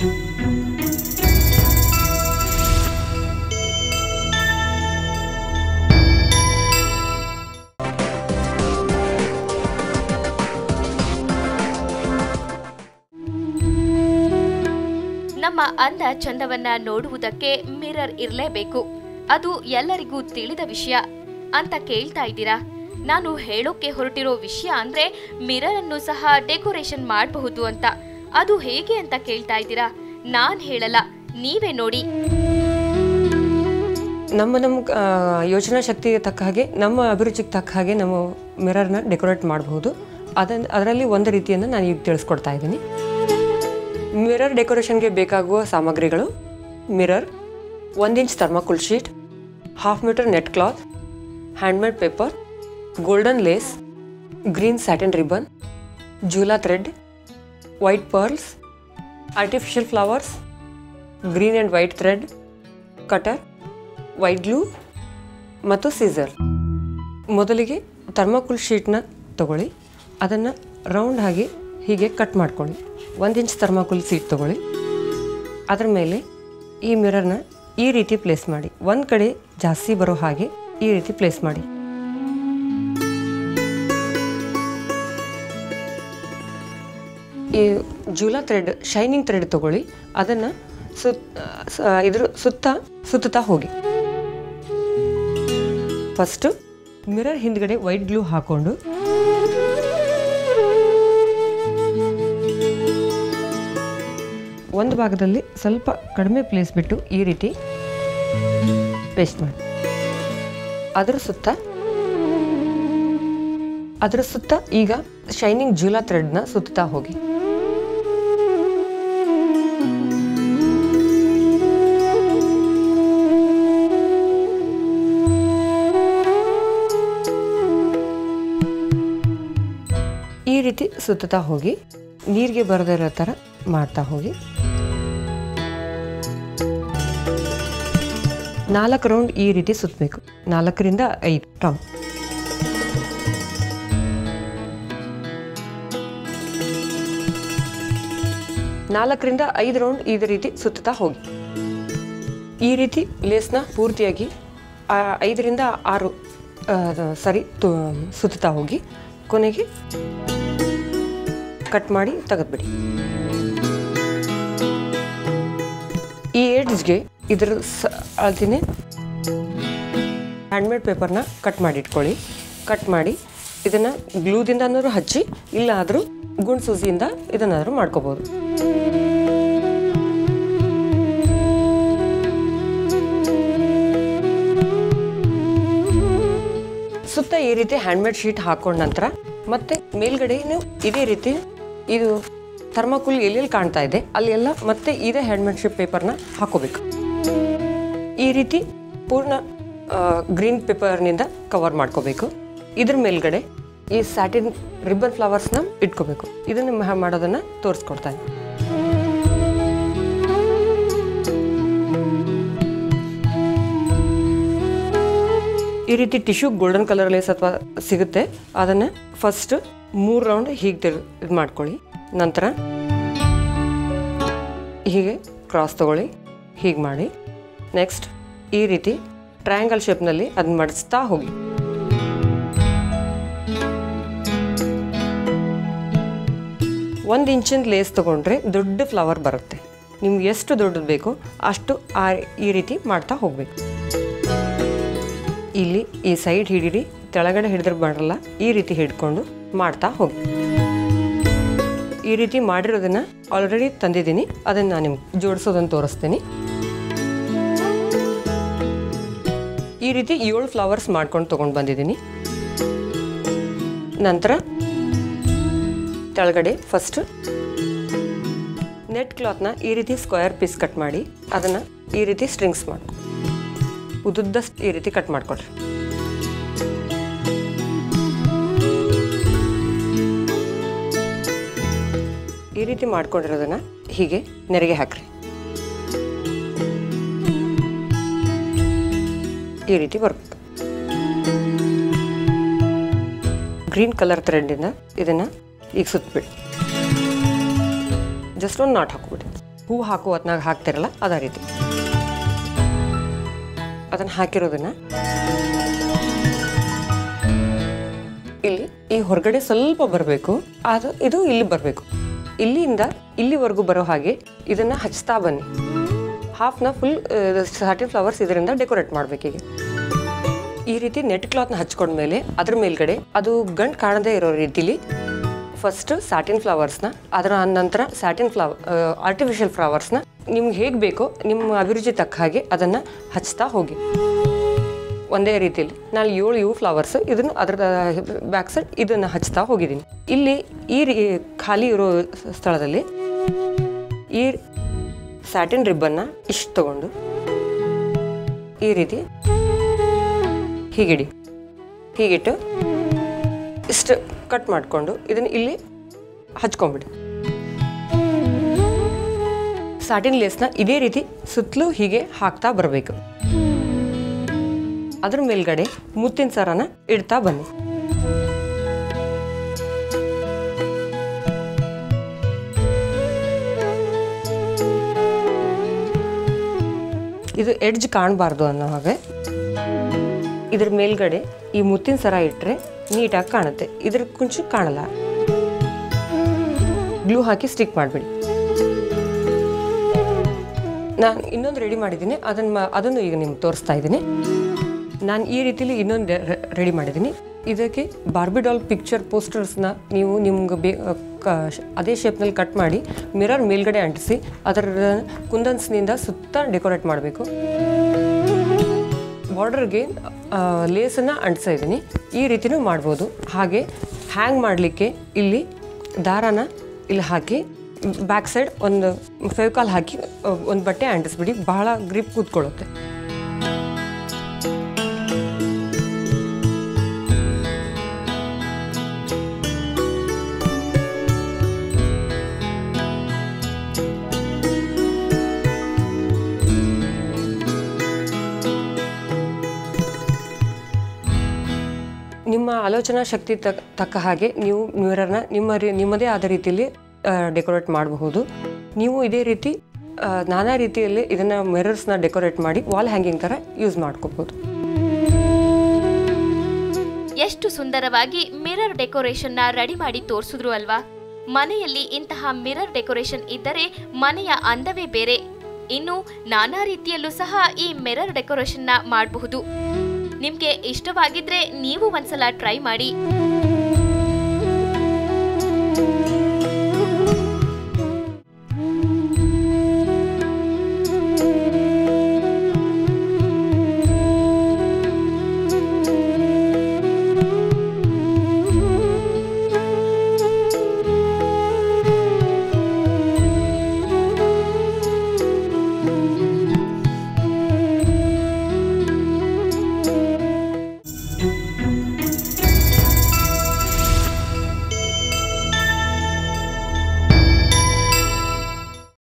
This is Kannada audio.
ನಮ್ಮ ಅಂದ ಚಂದವನ್ನ ನೋಡುವುದಕ್ಕೆ ಮಿರರ್ ಇರಲೇಬೇಕು ಅದು ಎಲ್ಲರಿಗೂ ತಿಳಿದ ವಿಷಯ ಅಂತ ಕೇಳ್ತಾ ಇದ್ದೀರಾ ನಾನು ಹೇಳೋಕೆ ಹೊರಟಿರೋ ವಿಷಯ ಅಂದ್ರೆ ಮಿರರ್ ಅನ್ನು ಸಹ ಡೆಕೋರೇಷನ್ ಮಾಡಬಹುದು ಅಂತ ಅದು ಹೇಗೆ ಅಂತ ಕೇಳ್ತಾ ಇದ್ದೀರಾ ನಾನ್ ಹೇಳಲ್ಲ ನೀವೇ ನೋಡಿ ನಮ್ಮ ನಮ್ಮ ಆ, ಯೋಚನಾ ಶಕ್ತಿಗೆ ತಕ್ಕ ಹಾಗೆ ನಮ್ಮ ಅಭಿರುಚಿಗೆ ತಕ್ಕ ಹಾಗೆ ನಮ್ಮ ಮಿರರ್ನ ಡೆಕೋರೇಟ್ ಮಾಡಬಹುದು ಅದನ್ನು ಅದರಲ್ಲಿ ಒಂದು ರೀತಿಯನ್ನು ನಾನು ಈಗ ತಿಳಿಸ್ಕೊಡ್ತಾ ಇದ್ದೀನಿ ಮಿರರ್ ಡೆಕೋರೇಷನ್ಗೆ ಬೇಕಾಗುವ ಸಾಮಗ್ರಿಗಳು ಮಿರರ್ ಒಂದು inch thermocol sheet half metre net cloth handmade paper golden lace green satin ribbon ಜೂಲಾ thread white pearls artificial flowers green and white thread cutter white glue ಮತ್ತು ಸೀಸರ್ ಮೊದಲಿಗೆ ಥರ್ಮಾಕೋಲ್ ಶೀಟ್ನ ತಗೊಳ್ಳಿ ಅದನ್ನು ರೌಂಡ್ ಆಗಿ ಹೀಗೆ ಕಟ್ ಮಾಡ್ಕೊಳ್ಳಿ ಒಂದು ಇಂಚ್ ಥರ್ಮಾಕೋಲ್ ಶೀಟ್ ತಗೊಳ್ಳಿ ಅದರ ಮೇಲೆ ಈ ಮಿರರ್ನ ಈ ರೀತಿ ಪ್ಲೇಸ್ ಮಾಡಿ ಒಂದು ಕಡೆ ಜಾಸ್ತಿ ಬರೋ ಹಾಗೆ ಈ ರೀತಿ ಪ್ಲೇಸ್ ಮಾಡಿ ಈ ಜೂಲಾ ಥ್ರೆಡ್ ಶೈನಿಂಗ್ ಥ್ರೆಡ್ ತಗೊಳ್ಳಿ ಅದನ್ನು ಸುತ್ ಸ- ಇದ್ರ ಸುತ್ತ ಸುತ್ತುತ್ತಾ ಹೋಗಿ ಫಸ್ಟು ಮಿರರ್ ಹಿಂದ್ಗಡೆ ವೈಟ್ ಗ್ಲೂ ಹಾಕೊಂಡು ಒಂದು ಭಾಗದಲ್ಲಿ ಸ್ವಲ್ಪ ಕಡಿಮೆ ಪ್ಲೇಸ್ ಬಿಟ್ಟು ಈ ರೀತಿ ಪೇಸ್ಟ್ ಮಾಡಿ ಅದರ ಸುತ್ತ ಅದರ ಸುತ್ತ ಈಗ ಶೈನಿಂಗ್ ಜೂಲಾ ಥ್ರೆಡ್ನ ಸುತ್ತಾ ಹೋಗಿ ಈ ರೀತಿ ಸುತ್ತಾ ಹೋಗಿ ನೀರಿಗೆ ಬರದಿರೋ ಥರ ಮಾಡ್ತಾ ಹೋಗಿ ನಾಲ್ಕು ರೌಂಡ್ ಈ ರೀತಿ ಸುತ್ತಬೇಕು ನಾಲ್ಕರಿಂದ ಐದು ರೌಂಡ್ ನಾಲ್ಕರಿಂದ ಐದು ರೌಂಡ್ ಇದೇ ರೀತಿ ಸುತ್ತಾ ಹೋಗಿ ಈ ರೀತಿ ಲೇಸ್ನ ಪೂರ್ತಿಯಾಗಿ ಆ, ಐದರಿಂದ ಆರು ಆ, ಸರಿ ತು ಸುತ್ತಾ ಹೋಗಿ ಕೊನೆಗೆ ಕಟ್ ಮಾಡಿ ತೆಗೆದ್ಬಿಡಿ ಈ ಏಡ್ಸ್ಗೆ ಇದರ ಸ ಅಳ್ತೀನಿ ಹ್ಯಾಂಡ್ಮೇಡ್ ಪೇಪರ್ನ ಕಟ್ ಮಾಡಿ ಇಟ್ಕೊಳ್ಳಿ ಕಟ್ ಮಾಡಿ ಇದನ್ನು ಗ್ಲೂದಿಂದನಾದ್ರೂ ಹಚ್ಚಿ ಇಲ್ಲ ಆದರೂ ಗುಂಡ್ ಸೂಜಿಯಿಂದ ಇದನ್ನಾದರೂ ಮಾಡ್ಕೋಬೋದು ಸುತ್ತ ಈ ರೀತಿ ಹ್ಯಾಂಡ್ಮೇಡ್ ಶೀಟ್ ಹಾಕೊಂಡ ನಂತರ ಮತ್ತೆ ಮೇಲ್ಗಡೆನೂ ಇದೇ ರೀತಿ ಇದು ಥರ್ಮಾಕೋಲ್ ಎಲ್ಲೆಲ್ಲಿ ಕಾಣ್ತಾ ಇದೆ ಅಲ್ಲಿ ಎಲ್ಲ ಮತ್ತೆ ಇದೇ ಹ್ಯಾಂಡ್ಮೇಡ್ ಶೀಟ್ ಪೇಪರ್ನ ಹಾಕೋಬೇಕು ಈ ರೀತಿ ಪೂರ್ಣ ಗ್ರೀನ್ ಪೇಪರ್ನಿಂದ ಕವರ್ ಮಾಡ್ಕೋಬೇಕು ಇದ್ರ ಮೇಲ್ಗಡೆ ಈ ಸ್ಯಾಟಿನ್ ರಿಬ್ಬನ್ ಫ್ಲವರ್ಸ್ನ ಇಟ್ಕೋಬೇಕು ಇದನ್ನು ಮ- ಮಾಡೋದನ್ನ ತೋರಿಸ್ಕೊಡ್ತಾ ಇದ್ದೀನಿ ಈ ರೀತಿ ಟಿಶ್ಯೂ ಗೋಲ್ಡನ್ ಕಲರ್ ಲೇಸ್ ಅಥವಾ ಸಿಗುತ್ತೆ ಅದನ್ನು ಫಸ್ಟ್ ಮೂರು ರೌಂಡ್ ಹೀಗೆ ಇದು ಮಾಡ್ಕೊಳ್ಳಿ ನಂತರ ಹೀಗೆ ಕ್ರಾಸ್ ತಗೊಳ್ಳಿ ಹೀಗೆ ಮಾಡಿ ನೆಕ್ಸ್ಟ್ ಈ ರೀತಿ ಟ್ರಯಾಂಗಲ್ ಶೇಪ್ನಲ್ಲಿ ಅದನ್ನ ಮಡಿಸ್ತಾ ಹೋಗಿ ಒಂದು ಇಂಚಿನ ಲೇಸ್ ತೊಗೊಂಡ್ರೆ ದೊಡ್ಡ ಫ್ಲವರ್ ಬರುತ್ತೆ ನಿಮ್ಗೆ ಎಷ್ಟು ದೊಡ್ಡದು ಬೇಕೋ ಅಷ್ಟು ಆ ಈ ರೀತಿ ಮಾಡ್ತಾ ಹೋಗಬೇಕು ಇಲ್ಲಿ ಈ ಸೈಡ್ ಹಿಡೀರಿ ಕೆಳಗಡೆ ಹಿಡಿದ್ರೆ ಬರಲ್ಲ ಈ ರೀತಿ ಹಿಡ್ಕೊಂಡು ಮಾಡ್ತಾ ಹೋಗಿ ಈ ರೀತಿ ಮಾಡಿರೋದನ್ನ ಆಲ್ರೆಡಿ ತಂದಿದ್ದೀನಿ ಅದನ್ನು ನಾನು ನಿಮ್ಗೆ ಜೋಡಿಸೋದನ್ನು ತೋರಿಸ್ತೀನಿ ಈ ರೀತಿ ಏಳು ಫ್ಲವರ್ಸ್ ಮಾಡ್ಕೊಂಡು ತೊಗೊಂಡು ಬಂದಿದ್ದೀನಿ ನಂತರ ಕೆಳಗಡೆ ಫಸ್ಟ್ ನೆಟ್ ಕ್ಲಾತ್ನ ಈ ರೀತಿ ಸ್ಕ್ವೇರ್ ಪೀಸ್ ಕಟ್ ಮಾಡಿ ಅದನ್ನು ಈ ರೀತಿ ಸ್ಟ್ರಿಂಗ್ಸ್ ಮಾಡ್ಕೊ ಉದ್ದುದ್ದ ಈ ರೀತಿ ಕಟ್ ಮಾಡ್ಕೊಳ್ರಿ ಈ ರೀತಿ ಮಾಡ್ಕೊಂಡಿರೋದನ್ನ ಹೀಗೆ ನೆರಿಗೆ ಹಾಕ್ರಿ ಈ ರೀತಿ ಬರ್ಬೇಕು ಗ್ರೀನ್ ಕಲರ್ ಥ್ರೆಡ್ಡಿಂದ ಇದನ್ನು ಈಗ ಸುತ್ತಬಿಡಿ ಜಸ್ಟ್ ಒಂದು ನಾಟ್ ಹಾಕ್ಬಿಡಿ ಹೂ ಹಾಕೋ ಹೊತ್ನಾಗ ಹಾಕ್ತಿರಲ್ಲ ಅದೇ ರೀತಿ ಅದನ್ನು ಹಾಕಿರೋದನ್ನ ಇಲ್ಲಿ ಈ ಹೊರಗಡೆ ಸ್ವಲ್ಪ ಬರಬೇಕು ಅದು ಇದು ಇಲ್ಲಿ ಬರಬೇಕು ಇಲ್ಲಿಂದ ಇಲ್ಲಿವರೆಗೂ ಬರೋ ಹಾಗೆ ಇದನ್ನು ಹಚ್ತಾ ಬನ್ನಿ ಹಾಫ್ನ ಫುಲ್ ಸಾಟಿನ್ ಫ್ಲವರ್ಸ್ ಇದರಿಂದ ಡೆಕೋರೇಟ್ ಮಾಡಬೇಕೀಗ ಈ ರೀತಿ ನೆಟ್ ಕ್ಲಾತ್ನ ಹಚ್ಕೊಂಡ್ಮೇಲೆ ಅದ್ರ ಮೇಲ್ಗಡೆ ಅದು ಗಂಟು ಕಾಣದೇ ಇರೋ ರೀತಿಲಿ ಫಸ್ಟ್ ಸ್ಯಾಟಿನ್ ಫ್ಲವರ್ಸ್ನ ಅದರ ನಂತರ ಸ್ಯಾಟಿನ್ ಫ್ಲವರ್ ಆರ್ಟಿಫಿಷಿಯಲ್ ಫ್ಲವರ್ಸ್ನ ನಿಮ್ಗೆ ಹೇಗೆ ಬೇಕೋ ನಿಮ್ಮ ಅಭಿರುಚಿ ತಕ್ಕ ಹಾಗೆ ಅದನ್ನು ಹಚ್ತಾ ಹೋಗಿ ಒಂದೇ ರೀತಿಯಲ್ಲಿ ನಾನು ಏಳು ಇವು ಫ್ಲವರ್ಸ್ ಇದನ್ನು ಅದರ ಬ್ಯಾಕ್ ಸೈಡ್ ಇದನ್ನು ಹಚ್ತಾ ಹೋಗಿದ್ದೀನಿ ಇಲ್ಲಿ ಈ ರೀ ಖಾಲಿ ಇರೋ ಸ್ಥಳದಲ್ಲಿ ಈ ಸ್ಯಾಟಿನ್ ರಿಬ್ಬನ್ನ ಇಷ್ಟು ತಗೊಂಡು ಈ ರೀತಿ ಹೀಗಿಡಿ ಹೀಗಿಟ್ಟು ಇಷ್ಟು ಕಟ್ ಮಾಡಿಕೊಂಡು ಇದನ್ನು ಇಲ್ಲಿ ಹಚ್ಕೊಂಬಿಡಿ ಸಾಟಿನ್ ಲೇಸ್ನ ಇದೇ ರೀತಿ ಸುತ್ತಲೂ ಹೀಗೆ ಹಾಕ್ತಾ ಬರಬೇಕು ಅದ್ರ ಮೇಲ್ಗಡೆ ಮುತ್ತಿನ ಸರನ ಇಡ್ತಾ ಬನ್ನಿ ಇದು ಎಡ್ಜ್ ಕಾಣಬಾರ್ದು ಅನ್ನೋ ಹಾಗೆ ಇದ್ರ ಮೇಲ್ಗಡೆ ಈ ಮುತ್ತಿನ ಸರ ಇಟ್ಟರೆ ನೀಟಾಗಿ ಕಾಣುತ್ತೆ ಇದ್ರ ಕುಂಚು ಕಾಣಲ್ಲ ಗ್ಲೂ ಹಾಕಿ ಸ್ಟಿಕ್ ಮಾಡಿಬಿಡಿ ನಾನು ಇನ್ನೊಂದು ರೆಡಿ ಮಾಡಿದ್ದೀನಿ ಅದನ್ನು ಅದನ್ನು ಈಗ ನಿಮ್ಗೆ ತೋರಿಸ್ತಾ ಇದ್ದೀನಿ ನಾನು ಈ ರೀತಿಲಿ ಇನ್ನೊಂದು ರೆಡಿ ಮಾಡಿದ್ದೀನಿ ಇದಕ್ಕೆ ಬಾರ್ಬಿಡಾಲ್ ಪಿಕ್ಚರ್ ಪೋಸ್ಟರ್ಸ್ನ ನೀವು ನಿಮ್ಗೆ ಬೇ ಕ- ಅದೇ ಶೇಪ್ನಲ್ಲಿ ಕಟ್ ಮಾಡಿ ಮಿರರ್ ಮೇಲ್ಗಡೆ ಅಂಟಿಸಿ ಅದರ ಕುಂದನ್ಸ್ನಿಂದ ಸುತ್ತ ಡೆಕೋರೇಟ್ ಮಾಡಬೇಕು ಬಾರ್ಡರ್ಗೆ ಲೇಸನ್ನು ಅಂಟಿಸ್ತಾ ಇದ್ದೀನಿ ಈ ರೀತಿನೂ ಮಾಡ್ಬೋದು ಹಾಗೆ ಹ್ಯಾಂಗ್ ಮಾಡಲಿಕ್ಕೆ ಇಲ್ಲಿ ದಾರಾನ ಇಲ್ಲಿ ಹಾಕಿ ಬ್ಯಾಕ್ ಸೈಡ್ ಒಂದು ಫೆವಿಕಾಲ್ ಹಾಕಿ ಒಂದು ಬಟ್ಟೆ ಅಂಟಿಸ್ಬಿಡಿ ಬಹಳ ಗ್ರಿಪ್ ಕೂತ್ಕೊಳ್ಳುತ್ತೆ ನಿಮ್ಮ ಆಲೋಚನಾ ಶಕ್ತಿ ತಕ್- ತಕ್ಕ ಹಾಗೆ ನೀವು ಮಿರರ್ನ ನಿಮ್ಮ ರೀ ನಿಮ್ಮದೇ ಆದ ರೀತಿಯಲ್ಲಿ ಡೆಕೋರೇಟ್ ಮಾಡಬಹುದು ನೀವು ಇದೇ ರೀತಿ ಆ, ನಾನಾ ರೀತಿಯಲ್ಲಿ ಇದನ್ನು ಮಿರರ್ಸ್ನ ಡೆಕೋರೇಟ್ ಮಾಡಿ ವಾಲ್ ಹ್ಯಾಂಗಿಂಗ್ ಥರ ಯೂಸ್ ಮಾಡ್ಕೋಬೋದು ಎಷ್ಟು ಸುಂದರವಾಗಿ ಮಿರರ್ ಡೆಕೋರೇಷನ್ನ ರೆಡಿ ಮಾಡಿ ತೋರಿಸಿದ್ರು ಅಲ್ವಾ ಮನೆಯಲ್ಲಿ ಇಂತಹ ಮಿರರ್ ಡೆಕೋರೇಷನ್ ಇದ್ದರೆ ಮನೆಯ ಅಂದವೇ ಬೇರೆ ಇನ್ನು ನಾನಾ ರೀತಿಯಲ್ಲೂ ಸಹ ಈ ಮಿರರ್ ಡೆಕೋರೇಷನ್ನ ಮಾಡಬಹುದು ನಿಮ್ಗೆ ಇಷ್ಟವಾಗಿದ್ರೆ ನೀವು ಒಂದ್ಸಲ ಟ್ರೈ ಮಾಡಿ